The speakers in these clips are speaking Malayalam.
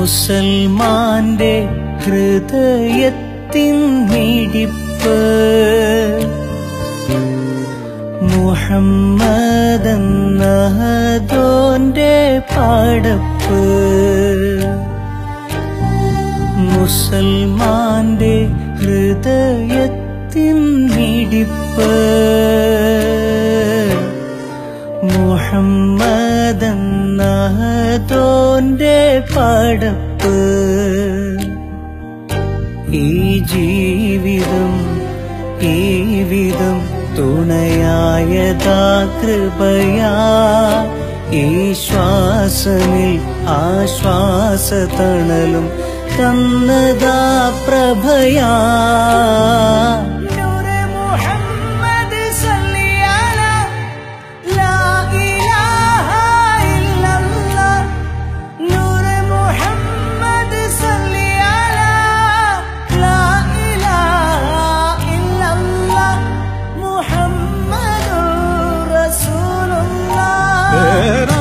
മുസൽമാന്റെ ഹൃദയത്തിൻ മിടിപ്പ് മുഹമ്മദോന്റെ പടപ്പ് മുസൽമാന്റെ ഹൃദയത്തിൻ മിടിപ്പ് മുഹമ്മദോന്റെ പടപ്പ് ഈ ജീവിതം ഈ വിധം തുണയായതാ കൃപയാ ഈ ശ്വാസമിൽ ആശ്വാസ തണലും തന്നതാ പ്രഭയാ നൂറെ മുഹമ്മദ് സല്ലി അലാ ലാ ഇലാഹ ഇല്ലല്ലാഹ് നൂറെ മുഹമ്മദ് സല്ലി അലാ ലാ ഇലാഹ ഇല്ലല്ലാഹ് മുഹമ്മദുർ റസൂലുള്ളാഹ്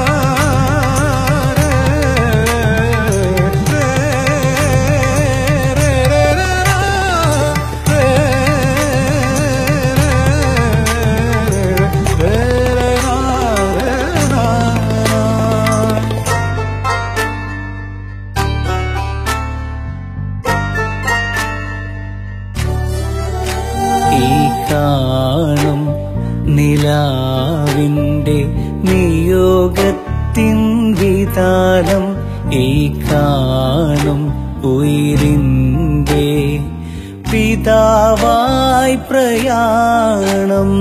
ഈ കാണും നിലാവിൻ്റെ നിയോഗത്തിൻ വിതാനം ഈ കാണും ഉയിരിൻ്റെ പിതാവായി പ്രയാണം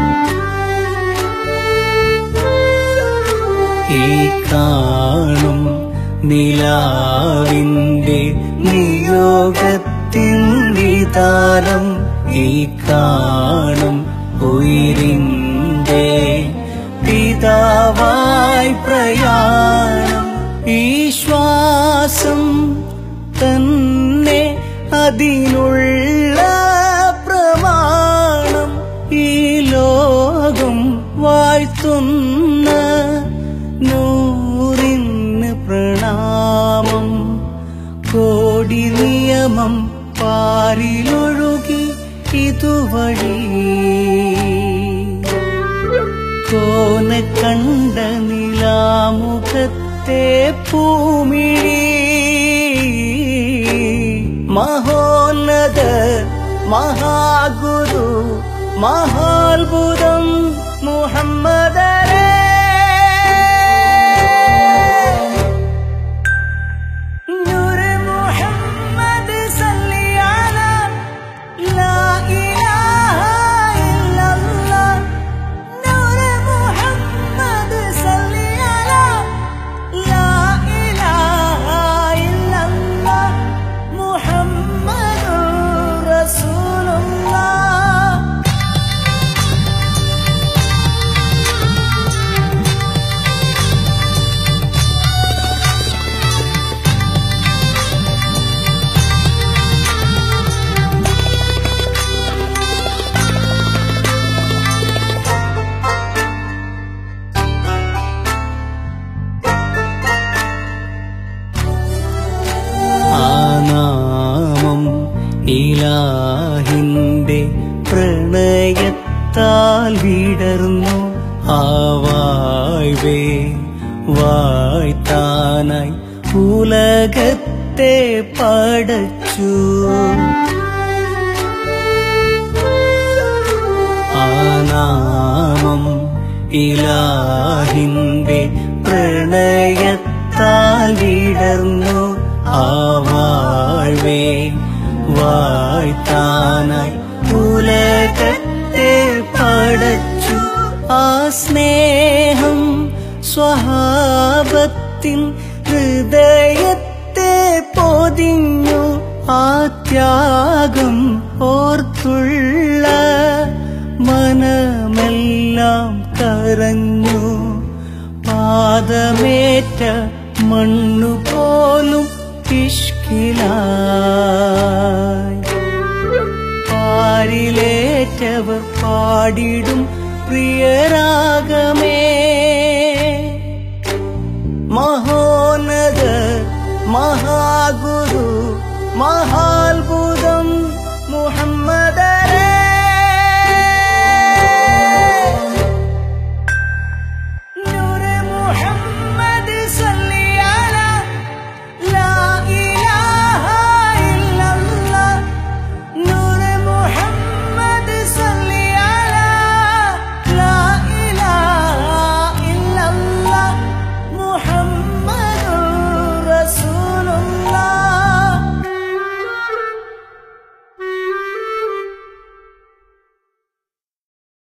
ഈ കാണും നിലാവിൻ്റെ നിയോഗത്തിൻ വിതാനം ഈ കാണും ഉയിരിൻ്റെ പിതാവായി പ്രയാണം ഈ ശ്വാസം തന്നെ അതിനുള്ള പ്രമാണം ഈ ലോകം വാഴ്ത്തുന്ന നൂറിന് പ്രണാമം കോടി നിയമം പാരിലൊഴുകി ഇതുവഴി കോന കണ്ട നിലാമുഖത്തെ പൂമിഴി മഹോന്നത മഹാഗുരു മഹാത്ഭുതം മുഹമ്മദരേ നൂർ മുഹമ്മദ് സല്ലി അലാ ലാ ഇലാഹ ഇല്ലല്ലാഹ് നൂർ മുഹമ്മദ് സല്ലി അലാ ലാ ഇലാഹ ഇല്ലല്ലാഹ് മുഹമ്മദുർ റസൂലുള്ളാഹ് ആ നാമം ഇലാഹിന്റെ പ്രണയത്താൽ വിടർന്നു ആ വാഴ്വേ വാഴ്ത്താനായി ഉലകത്തെ പടച്ചു ആ നാമം ഇലാഹിന്റെ പ്രണയത്താൽ വിടർന്നു ആ വാഴ്വേ വാഴ്ത്താനായി ഉലകത്തെ പടച്ചു ആ സ്നേഹം സ്വഹാപത്തിൻ ഹൃദയത്തെ പൊതിഞ്ഞു ആ ത്യാഗം ഓർത്തുള്ള മനമെല്ലാം കരഞ്ഞു പാദമേറ്റ മണ്ണു പോലും ഇഷ്കിലായി പാരിലേറ്റവർ പാടിടും പ്രിയരാഗമേ മഹോന്നത മഹാ